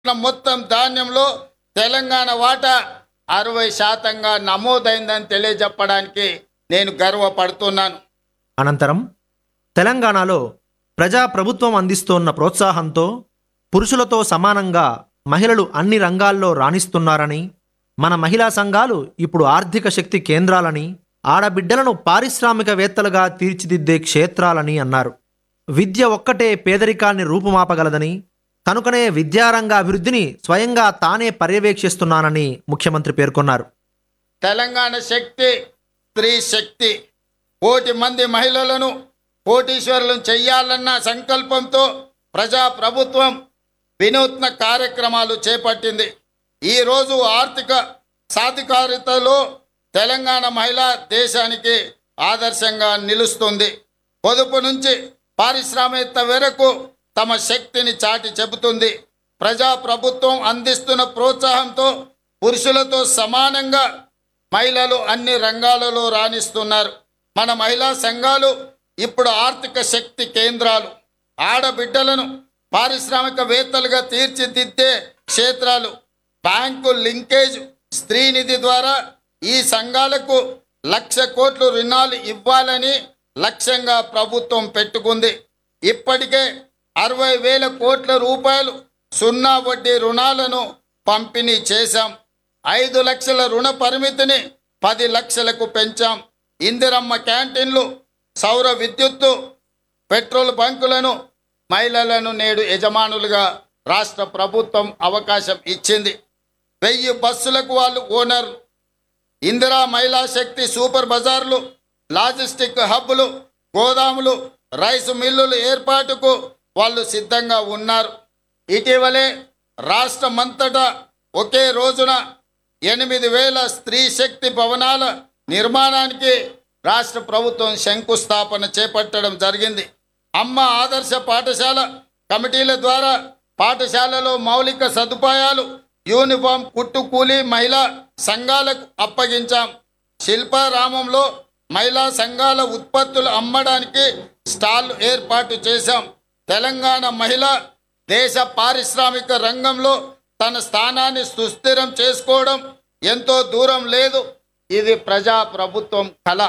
మొత్తం ధాన్యంలో తెలంగాణ వాటా అరవై శాతంగా నమోదైందని తెలియజెప్పడానికి నేను గర్వపడుతున్నాను అనంతరం తెలంగాణలో ప్రజాప్రభుత్వం అందిస్తోన్న ప్రోత్సాహంతో పురుషులతో సమానంగా మహిళలు అన్ని రంగాల్లో రాణిస్తున్నారని మన మహిళా సంఘాలు ఇప్పుడు ఆర్థిక శక్తి కేంద్రాలని ఆడబిడ్డలను పారిశ్రామికవేత్తలుగా తీర్చిదిద్దే క్షేత్రాలని అన్నారు విద్య ఒక్కటే పేదరికాన్ని రూపుమాపగలదని కనుకనే విద్యారంగ అభివృద్ధిని స్వయంగా తానే పర్యవేక్షిస్తున్నానని ముఖ్యమంత్రి పేర్కొన్నారు తెలంగాణ శక్తి స్త్రీ శక్తి కోటి మంది మహిళలను కోటీశ్వరులను చెయ్యాలన్న సంకల్పంతో ప్రజా ప్రభుత్వం వినూత్న కార్యక్రమాలు చేపట్టింది ఈరోజు ఆర్థిక సాధికారితలో తెలంగాణ మహిళ దేశానికి ఆదర్శంగా నిలుస్తుంది పొదుపు నుంచి పారిశ్రామికత వరకు తమ శక్తిని చాటి చెబుతుంది ప్రజా ప్రభుత్వం అందిస్తున్న ప్రోత్సాహంతో పురుషులతో సమానంగా మహిళలు అన్ని రంగాలలో రాణిస్తున్నారు మన మహిళా సంఘాలు ఇప్పుడు ఆర్థిక శక్తి కేంద్రాలు ఆడబిడ్డలను పారిశ్రామికవేత్తలుగా తీర్చిదిద్దే క్షేత్రాలు బ్యాంకు లింకేజ్ స్త్రీనిధి ద్వారా ఈ సంఘాలకు లక్ష కోట్లు రుణాలు ఇవ్వాలని లక్ష్యంగా ప్రభుత్వం పెట్టుకుంది ఇప్పటికే అరవై వేల కోట్ల రూపాయలు సున్నా వడ్డీ రుణాలను పంపిణీ చేశాం ఐదు లక్షల రుణ పరిమితిని పది లక్షలకు పెంచాం ఇందిరమ్మ క్యాంటీన్లు సౌర విద్యుత్తు పెట్రోల్ బంకులను మహిళలను నేడు యజమానులుగా రాష్ట్ర ప్రభుత్వం అవకాశం ఇచ్చింది వెయ్యి బస్సులకు వాళ్ళు ఓనర్ ఇందిరా మహిళా శక్తి సూపర్ బజార్లు లాజిస్టిక్ హబ్బులు గోదాములు రైస్ మిల్లులు ఏర్పాటుకు వాళ్ళు సిద్ధంగా ఉన్నారు ఇటీవలే రాష్ట్రమంతటా ఒకే రోజున ఎనిమిది వేల స్త్రీ శక్తి భవనాల నిర్మాణానికి రాష్ట్ర ప్రభుత్వం శంకుస్థాపన చేపట్టడం జరిగింది అమ్మ ఆదర్శ పాఠశాల కమిటీల ద్వారా పాఠశాలలో మౌలిక సదుపాయాలు యూనిఫామ్ కుట్టు కూలీ మహిళా సంఘాలకు అప్పగించాం శిల్పారామంలో మహిళా సంఘాల ఉత్పత్తులు అమ్మడానికి స్టాల్ ఏర్పాటు చేశాం తెలంగాణ మహిళ దేశ పారిశ్రామిక రంగంలో తన స్థానాన్ని సుస్థిరం చేసుకోవడం ఎంతో దూరం లేదు ఇది ప్రజా ప్రభుత్వం కళ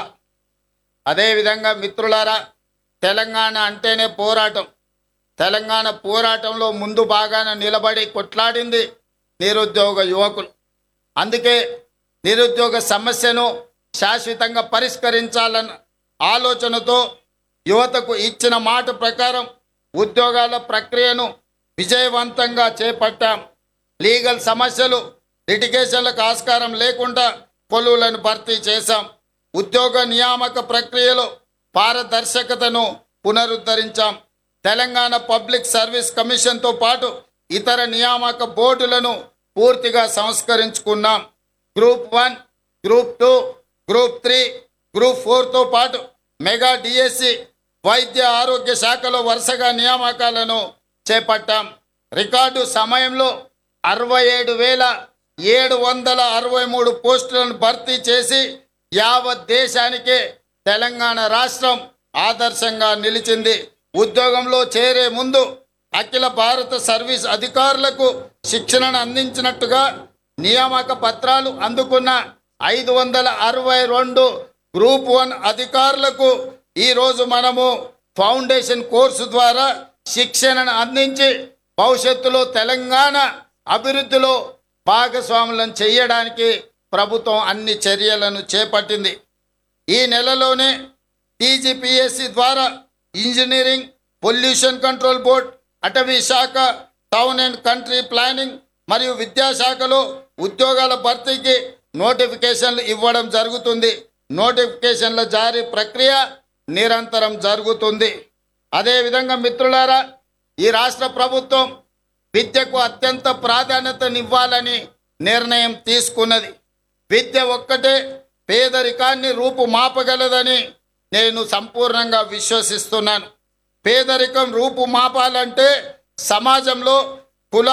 అదేవిధంగా మిత్రులారా తెలంగాణ అంటేనే పోరాటం తెలంగాణ పోరాటంలో ముందు బాగాన నిలబడి కొట్లాడింది నిరుద్యోగ యువకులు అందుకే నిరుద్యోగ సమస్యను శాశ్వతంగా పరిష్కరించాలన్న ఆలోచనతో యువతకు ఇచ్చిన మాట ప్రకారం ఉద్యోగాల ప్రక్రియను విజయవంతంగా చేపట్టాం లీగల్ సమస్యలు లిటిగేషన్లకు ఆస్కారం లేకుండా కొలువులను భర్తీ చేశాం ఉద్యోగ నియామక ప్రక్రియలో పారదర్శకతను పునరుద్ధరించాం తెలంగాణ పబ్లిక్ సర్వీస్ కమిషన్తో పాటు ఇతర నియామక బోర్డులను పూర్తిగా సంస్కరించుకున్నాం group one group two group three group ఫోర్తో పాటు మెగా డిఎస్సి వైద్య ఆరోగ్య శాఖలో వరుసగా నియామకాలను చేపట్టాం రికార్డు సమయంలో అరవై ఏడు వేల ఏడు వందల అరవై మూడు పోస్టులను భర్తీ చేసి యావత్ దేశానికే తెలంగాణ రాష్ట్రం ఆదర్శంగా నిలిచింది ఉద్యోగంలో చేరే ముందు అఖిల భారత సర్వీస్ అధికారులకు శిక్షణను అందించినట్టుగా నియామక పత్రాలు అందుకున్న ఐదు వందల అరవై రెండు గ్రూప్ వన్ అధికారులకు ఈరోజు మనము ఫౌండేషన్ కోర్సు ద్వారా శిక్షణను అందించి భవిష్యత్తులో తెలంగాణ అభివృద్ధిలో భాగస్వాములను చేయడానికి ప్రభుత్వం అన్ని చర్యలను చేపట్టింది ఈ నెలలోనే టీజీపీఎస్సి ద్వారా ఇంజనీరింగ్ పొల్యూషన్ కంట్రోల్ బోర్డ్ అటవీ శాఖ టౌన్ అండ్ కంట్రీ ప్లానింగ్ మరియు విద్యాశాఖలో ఉద్యోగాల భర్తీకి నోటిఫికేషన్లు ఇవ్వడం జరుగుతుంది నోటిఫికేషన్ల జారీ ప్రక్రియ నిరంతరం జరుగుతుంది అదేవిధంగా మిత్రులారా ఈ రాష్ట్ర ప్రభుత్వం విద్యకు అత్యంత ప్రాధాన్యతనివ్వాలని నిర్ణయం తీసుకున్నది విద్య ఒక్కటే పేదరికాన్ని రూపుమాపగలదని నేను సంపూర్ణంగా విశ్వసిస్తున్నాను పేదరికం రూపుమాపాలంటే సమాజంలో కుల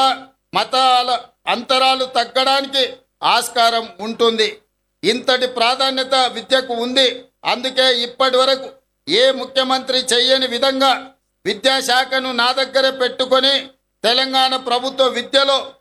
మతాల అంతరాలు తగ్గడానికి ఆస్కారం ఉంటుంది ఇంతటి ప్రాధాన్యత విద్యకు ఉంది అందుకే ఇప్పటి వరకు ఏ ముఖ్యమంత్రి చెయ్యని విధంగా విద్యాశాఖను నా దగ్గర పెట్టుకొని తెలంగాణ ప్రభుత్వ విద్యలో